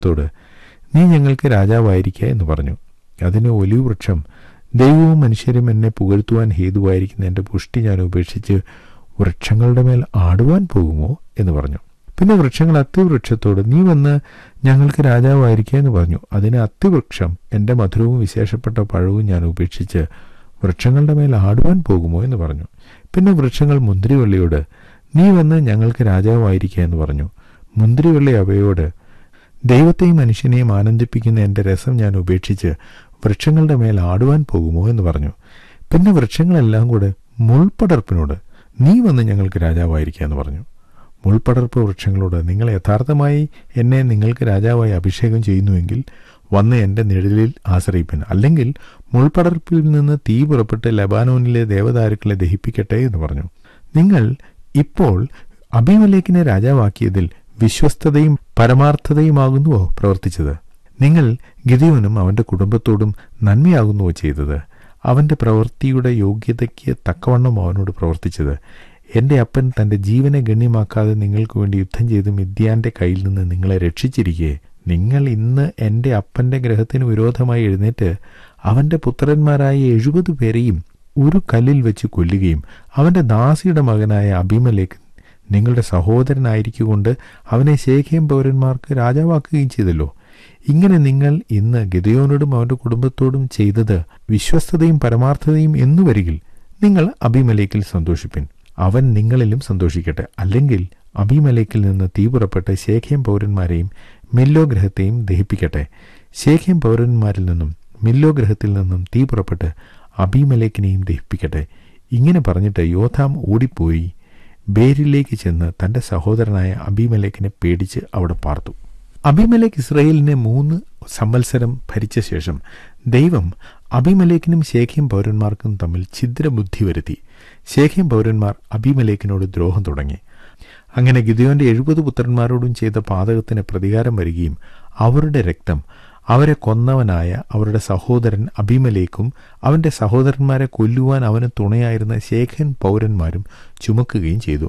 ത്തോട് നീ ഞങ്ങൾക്ക് രാജാവായിരിക്കുക എന്ന് പറഞ്ഞു അതിന് ഒലിവ് വൃക്ഷം ദൈവവും മനുഷ്യരും എന്നെ പുകഴ്ത്തുവാൻ ഹേതുവായിരിക്കുന്ന എൻ്റെ പുഷ്ടി ഞാൻ ഉപേക്ഷിച്ച് വൃക്ഷങ്ങളുടെ മേൽ ആടുവാൻ പോകുമോ എന്ന് പറഞ്ഞു പിന്നെ വൃക്ഷങ്ങൾ അത്തിവൃക്ഷത്തോട് നീ വന്ന് ഞങ്ങൾക്ക് രാജാവായിരിക്കുക എന്ന് പറഞ്ഞു അതിന് അത്തിവൃക്ഷം എൻ്റെ മധുരവും വിശേഷപ്പെട്ട പഴവും ഞാൻ ഉപേക്ഷിച്ച് വൃക്ഷങ്ങളുടെ മേൽ ആടുവാൻ പോകുമോ എന്ന് പറഞ്ഞു പിന്നെ വൃക്ഷങ്ങൾ മുന്തിരിവള്ളിയോട് നീ വന്ന് ഞങ്ങൾക്ക് രാജാവായിരിക്കുക എന്ന് പറഞ്ഞു മുന്തിരിവള്ളി അവയോട് ദൈവത്തെയും മനുഷ്യനെയും ആനന്ദിപ്പിക്കുന്ന എൻ്റെ രസം ഞാൻ ഉപേക്ഷിച്ച് വൃക്ഷങ്ങളുടെ മേൽ ആടുവാൻ പോകുമോ എന്ന് പറഞ്ഞു പിന്നെ വൃക്ഷങ്ങളെല്ലാം കൂടെ മുൾപടർപ്പിനോട് നീ വന്ന് ഞങ്ങൾക്ക് രാജാവായിരിക്കുക എന്ന് പറഞ്ഞു മുൾപടർപ്പ് വൃക്ഷങ്ങളോട് നിങ്ങൾ യഥാർത്ഥമായി എന്നെ നിങ്ങൾക്ക് രാജാവായി അഭിഷേകം ചെയ്യുന്നുവെങ്കിൽ വന്ന് എൻ്റെ നിഴലിൽ ആശ്രയിപ്പൻ അല്ലെങ്കിൽ മുൾപടർപ്പിൽ നിന്ന് തീ പുറപ്പെട്ട് ലബാനോനിലെ ദേവദാരുക്കളെ ദഹിപ്പിക്കട്ടെ എന്ന് പറഞ്ഞു നിങ്ങൾ ഇപ്പോൾ അഭിമലേക്കിനെ രാജാവാക്കിയതിൽ വിശ്വസ്തതയും പരമാർത്ഥതയുമാകുന്നുവോ പ്രവർത്തിച്ചത് നിങ്ങൾ ഗിദിയോനും അവന്റെ കുടുംബത്തോടും നന്മയാകുന്നുവോ ചെയ്തത് അവന്റെ പ്രവൃത്തിയുടെ യോഗ്യതയ്ക്ക് തക്കവണ്ണം അവനോട് പ്രവർത്തിച്ചത് എന്റെ അപ്പൻ തന്റെ ജീവനെ ഗണ്യമാക്കാതെ നിങ്ങൾക്ക് വേണ്ടി യുദ്ധം ചെയ്ത് മിദ്യാന്റെ കയ്യിൽ നിന്ന് നിങ്ങളെ രക്ഷിച്ചിരിക്കെ നിങ്ങൾ ഇന്ന് എന്റെ അപ്പന്റെ ഗ്രഹത്തിന് വിരോധമായി എഴുന്നേറ്റ് അവന്റെ പുത്രന്മാരായ എഴുപത് പേരെയും ഒരു കല്ലിൽ വെച്ച് കൊല്ലുകയും അവന്റെ ദാസിയുടെ മകനായ അഭിമലേക്ക് നിങ്ങളുടെ സഹോദരനായിരിക്കുകൊണ്ട് അവനെ ശേഖയം പൗരന്മാർക്ക് രാജാവാക്കുകയും ചെയ്തല്ലോ ഇങ്ങനെ നിങ്ങൾ ഇന്ന് ഗിതയോനോടും അവന്റെ കുടുംബത്തോടും ചെയ്തത് വിശ്വസ്തതയും പരമാർത്ഥതയും എന്നു വരികിൽ നിങ്ങൾ അഭിമലേക്കിൽ സന്തോഷിപ്പിൻ അവൻ നിങ്ങളിലും സന്തോഷിക്കട്ടെ അല്ലെങ്കിൽ അഭിമലേക്കിൽ നിന്ന് തീ പുറപ്പെട്ട് ശേഖയം പൗരന്മാരെയും മില്ലോ ഗ്രഹത്തെയും ദഹിപ്പിക്കട്ടെ ശേഖയം പൗരന്മാരിൽ നിന്നും മില്ലോ ഗ്രഹത്തിൽ നിന്നും തീ പുറപ്പെട്ട് അഭിമലേക്കിനെയും ദഹിപ്പിക്കട്ടെ ഇങ്ങനെ പറഞ്ഞിട്ട് യോധാം ഓടിപ്പോയി ബേരിലേക്ക് ചെന്ന് തന്റെ സഹോദരനായ അബിമലേക്കിനെ പേടിച്ച് അവിടെ പാർത്തു അബിമലേക്ക് ഇസ്രയേലിനെ മൂന്ന് സംവത്സരം ഭരിച്ച ശേഷം ദൈവം അബിമലേക്കിനും ശേഖ്യം പൗരന്മാർക്കും തമ്മിൽ ഛിദ്രബുദ്ധി വരുത്തി ശേഖ്യം പൗരന്മാർ അബിമലേക്കിനോട് ദ്രോഹം തുടങ്ങി അങ്ങനെ ഗിദിയോന്റെ എഴുപത് പുത്രന്മാരോടും ചെയ്ത പാതകത്തിന് പ്രതികാരം വരികയും അവരുടെ രക്തം അവരെ കൊന്നവനായ അവരുടെ സഹോദരൻ അഭിമലേക്കും അവന്റെ സഹോദരന്മാരെ കൊല്ലുവാൻ അവന് തുണയായിരുന്ന ശേഖൻ പൗരന്മാരും ചുമക്കുകയും ചെയ്തു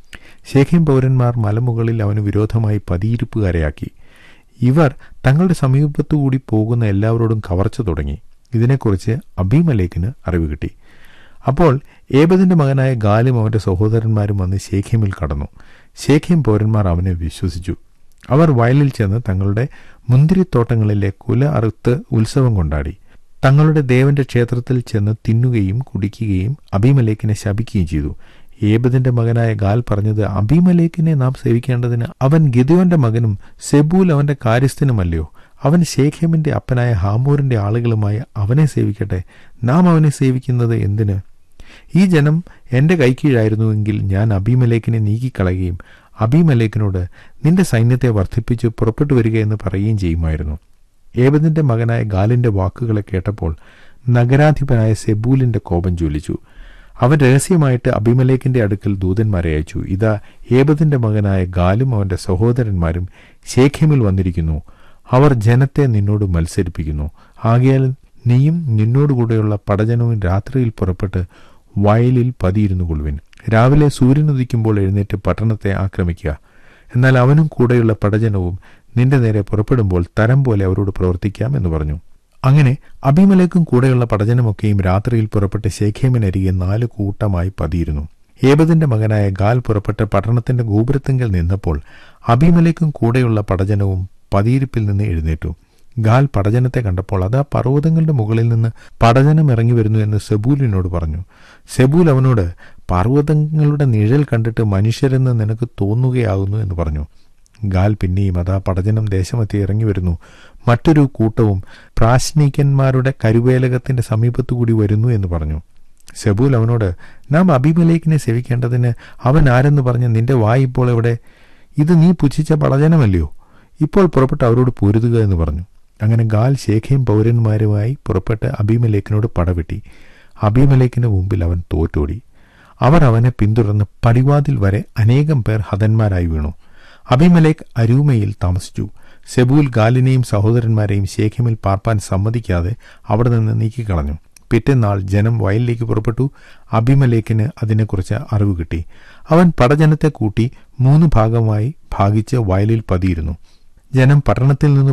ശേഖൻ പൗരന്മാർ മലമുകളിൽ അവന് വിരോധമായി പതിയിരിപ്പുകാരെയാക്കി ഇവർ തങ്ങളുടെ സമീപത്തുകൂടി പോകുന്ന എല്ലാവരോടും കവർച്ച തുടങ്ങി ഇതിനെക്കുറിച്ച് അബിമലേക്കിന് അറിവ് കിട്ടി അപ്പോൾ ഏബദിന്റെ മകനായ ഗാലും അവന്റെ സഹോദരന്മാരും വന്ന് ശേഖ്യമിൽ കടന്നു ശേഖ്യം പൗരന്മാർ അവനെ വിശ്വസിച്ചു അവർ വയലിൽ ചെന്ന് തങ്ങളുടെ മുന്തിരിത്തോട്ടങ്ങളിലെ കുല അറുത്ത് ഉത്സവം കൊണ്ടാടി തങ്ങളുടെ ദേവന്റെ ക്ഷേത്രത്തിൽ ചെന്ന് തിന്നുകയും കുടിക്കുകയും അബിമലേക്കിനെ ശപിക്കുകയും ചെയ്തു ഏബദിന്റെ മകനായ ഗാൽ പറഞ്ഞത് അബിമലേക്കിനെ നാം സേവിക്കേണ്ടതിന് അവൻ ഗിദയോന്റെ മകനും സെബൂൽ അവന്റെ കാര്യസ്ഥനുമല്ലയോ അവൻ ശേഖേമിന്റെ അപ്പനായ ഹാമൂറിന്റെ ആളുകളുമായി അവനെ സേവിക്കട്ടെ നാം അവനെ സേവിക്കുന്നത് എന്തിന് ഈ ജനം എന്റെ കൈക്കീഴായിരുന്നുവെങ്കിൽ ഞാൻ അബിമലേക്കിനെ നീക്കിക്കളയുകയും അബിമലേക്കിനോട് നിന്റെ സൈന്യത്തെ വർദ്ധിപ്പിച്ച് പുറപ്പെട്ടു വരിക എന്ന് പറയുകയും ചെയ്യുമായിരുന്നു ഏബദിന്റെ മകനായ ഗാലിന്റെ വാക്കുകളെ കേട്ടപ്പോൾ നഗരാധിപനായ സെബൂലിന്റെ കോപം ജ്വലിച്ചു അവൻ രഹസ്യമായിട്ട് അഭിമലേക്കിന്റെ അടുക്കൽ ദൂതന്മാരെ അയച്ചു ഇതാ ഏബദിന്റെ മകനായ ഗാലും അവന്റെ സഹോദരന്മാരും ശേഖ്യമിൽ വന്നിരിക്കുന്നു അവർ ജനത്തെ നിന്നോട് മത്സരിപ്പിക്കുന്നു ആകയാൽ നീയും നിന്നോടുകൂടെയുള്ള പടജനവും രാത്രിയിൽ പുറപ്പെട്ട് വയലിൽ പതിയിരുന്നു കൊള്ളുവിൻ രാവിലെ സൂര്യൻ ഉദിക്കുമ്പോൾ എഴുന്നേറ്റ് പട്ടണത്തെ ആക്രമിക്കുക എന്നാൽ അവനും കൂടെയുള്ള പടജനവും നിന്റെ നേരെ പുറപ്പെടുമ്പോൾ തരം പോലെ അവരോട് പ്രവർത്തിക്കാം എന്ന് പറഞ്ഞു അങ്ങനെ അഭിമലേക്കും കൂടെയുള്ള പടജനമൊക്കെയും രാത്രിയിൽ പുറപ്പെട്ട് ശേഖേമിനരികെ നാല് കൂട്ടമായി പതിയിരുന്നു ഏബദിന്റെ മകനായ ഗാൽ പുറപ്പെട്ട് പട്ടണത്തിന്റെ ഗോപുരത്തിങ്കൽ നിന്നപ്പോൾ അഭിമലേക്കും കൂടെയുള്ള പടജനവും പതിയിരിപ്പിൽ നിന്ന് എഴുന്നേറ്റു ഗാൽ പടജനത്തെ കണ്ടപ്പോൾ അതാ പർവ്വതങ്ങളുടെ മുകളിൽ നിന്ന് പടജനം ഇറങ്ങി വരുന്നു എന്ന് സെബൂലിനോട് പറഞ്ഞു സെബൂൽ അവനോട് പർവ്വതങ്ങളുടെ നിഴൽ കണ്ടിട്ട് മനുഷ്യരെന്ന് നിനക്ക് തോന്നുകയാകുന്നു എന്ന് പറഞ്ഞു ഗാൽ പിന്നെയും അതാ പടജനം ദേശമെത്തി ഇറങ്ങി വരുന്നു മറ്റൊരു കൂട്ടവും പ്രാശ്നികന്മാരുടെ കരുവേലകത്തിന്റെ സമീപത്തുകൂടി വരുന്നു എന്ന് പറഞ്ഞു സെബൂൽ അവനോട് നാം അഭിമലേക്കിനെ സേവിക്കേണ്ടതിന് അവൻ ആരെന്ന് പറഞ്ഞ് നിന്റെ വായി ഇപ്പോൾ എവിടെ ഇത് നീ പുച്ഛിച്ച പടജനമല്ലയോ ഇപ്പോൾ പുറപ്പെട്ട് അവരോട് പൊരുതുക എന്ന് പറഞ്ഞു അങ്ങനെ ഗാൽ ശേഖയും പൗരന്മാരുമായി പുറപ്പെട്ട് അബിമലേക്കിനോട് പടവെട്ടി അബിമലേക്കിന് മുമ്പിൽ അവൻ തോറ്റോടി അവർ അവനെ പിന്തുടർന്ന് പടിവാതിൽ വരെ അനേകം പേർ ഹതന്മാരായി വീണു അബിമലേഖ് അരൂമയിൽ താമസിച്ചു സെബൂൽ ഗാലിനെയും സഹോദരന്മാരെയും ശേഖമിൽ പാർപ്പാൻ സമ്മതിക്കാതെ അവിടെ നിന്ന് നീക്കിക്കളഞ്ഞു പിറ്റേന്നാൾ ജനം വയലിലേക്ക് പുറപ്പെട്ടു അബിമലേക്കിന് അതിനെക്കുറിച്ച് അറിവ് കിട്ടി അവൻ പടജനത്തെ കൂട്ടി മൂന്ന് ഭാഗമായി ഭാഗിച്ച് വയലിൽ പതിയിരുന്നു ജനം പട്ടണത്തിൽ നിന്ന്